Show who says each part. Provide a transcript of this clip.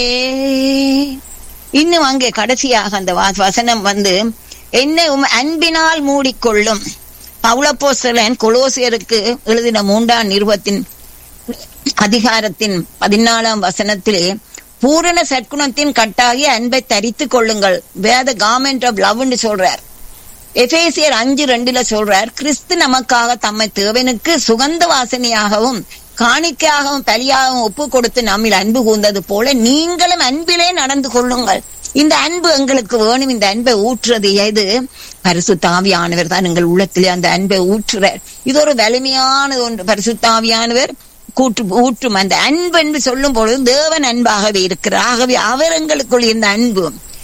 Speaker 1: இன்னும் அங்கே கடைசியாக அந்த வா- வசனம் வந்து என்னை உம் அன்பினால் மூடிக்கொள்ளும் பவுளப்போஸ்தலன் கொலோசியருக்கு எழுதின மூன்றாம் நிருபத்தின் அதிகாரத்தின் பதினாலாம் வசனத்திலே பூரண சற்குணத்தின் கட்டாகி அன்பை தரித்துக் கொள்ளுங்கள் வேத கார்மெண்ட் ஆஃப் லவ்னு சொல்றார் எபேசியர் அஞ்சு ரெண்டுல சொல்றார் கிறிஸ்து நமக்காக தம்மை தேவனுக்கு சுகந்த வாசனையாகவும் காணிக்கையாகவும் பலியாகவும் ஒப்பு கொடுத்து நம்மில் அன்பு கூர்ந்தது போல நீங்களும் அன்பிலே நடந்து கொள்ளுங்கள் இந்த அன்பு எங்களுக்கு வேணும் இந்த அன்பை ஊற்றுறது எது பரிசுத்தாவியானவர் தான் எங்கள் உள்ளத்திலே அந்த அன்பை ஊற்றுறார் இது ஒரு வலிமையானது ஒன்று பரிசுத்தாவியானவர் கூற்று ஊற்றும் அந்த அன்பு என்று சொல்லும் பொழுது தேவன் அன்பாகவே இருக்கிறார் ஆகவே அவர் எங்களுக்குள் இந்த அன்பு